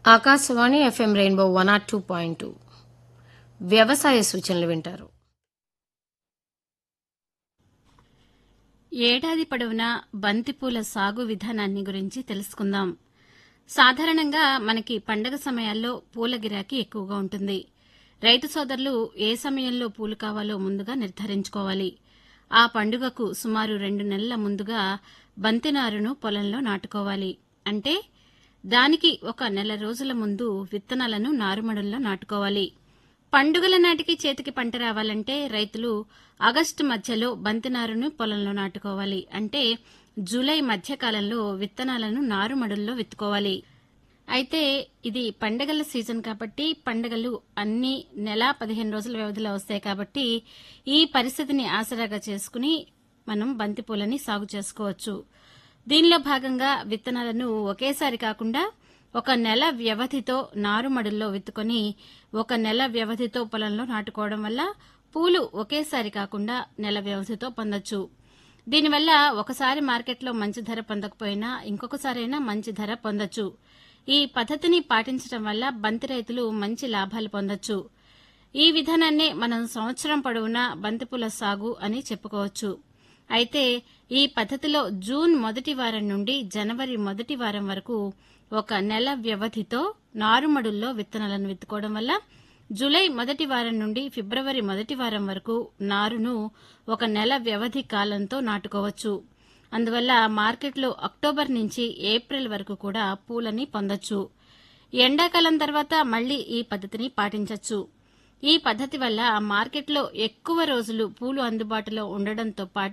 Akashvani FM rainbow one R two point two వ్యవసాయ సూచనలు వింటారు ఏడాది పొడవునా బంతిపూల సాగు విధానాన్ని గురించి తెలుసుకుందాం సాధారణంగా మనకి పండగ సమయాల్లో పూల గిరాకీ ఎక్కువగా ఉంటుంది రైతు సోదరులు ఏ సమయంలో పూలు కావాలో ముందుగా నిర్ధారించుకోవాలి ఆ పండుగకు సుమారు రెండు నెలల ముందుగా బంతినారును పొలంలో నాటుకోవాలి అంటే దానికి ఒక నెల రోజుల ముందు విత్తనాలను నారుమడుల్లో నాటుకోవాలి పండుగల నాటికి చేతికి పంట రావాలంటే రైతులు ఆగస్టు మధ్యలో బంతినారును పొలంలో నాటుకోవాలి అంటే జూలై మధ్యకాలంలో విత్తనాలను నారుమడుల్లో విత్తుకోవాలి అయితే ఇది పండగల సీజన్ కాబట్టి పండగలు అన్ని నెల పదిహేను రోజుల వ్యవధిలో వస్తాయి కాబట్టి ఈ పరిస్థితిని ఆసరాగా చేసుకుని మనం బంతిపూలని సాగు చేసుకోవచ్చు దీనిలో భాగంగా విత్తనాలను ఒకేసారి కాకుండా ఒక నెల వ్యవధితో నారుమడుల్లో విత్తుకొని ఒక నెల వ్యవధితో పొలంలో నాటుకోవడం వల్ల పూలు ఒకేసారి కాకుండా నెల వ్యవధితో పొందొచ్చు దీనివల్ల ఒకసారి మార్కెట్లో మంచి ధర పొందకపోయినా ఇంకొకసారైనా మంచి ధర పొందొచ్చు ఈ పద్ధతిని పాటించడం వల్ల బంతి రైతులు మంచి లాభాలు పొందొచ్చు ఈ విధానాన్నే మనం సంవత్సరం పొడవునా బంతిపూల సాగు అని చెప్పుకోవచ్చు అయితే ఈ పద్ధతిలో జూన్ మొదటి వారం నుండి జనవరి మొదటి వారం వరకు ఒక నెల వ్యవధితో నారుమడుల్లో విత్తనాలను విత్తుకోవడం వల్ల జూలై మొదటి వారం నుండి ఫిబ్రవరి మొదటి వారం వరకు నారును ఒక నెల వ్యవధి కాలంతో నాటుకోవచ్చు అందువల్ల మార్కెట్లో అక్టోబర్ నుంచి ఏప్రిల్ వరకు కూడా పూలని పొందొచ్చు ఎండాకాలం తర్వాత మళ్లీ ఈ పద్ధతిని పాటించవచ్చు ఈ పద్ధతి వల్ల మార్కెట్లో ఎక్కువ రోజులు పూలు అందుబాటులో ఉండడంతో పాటు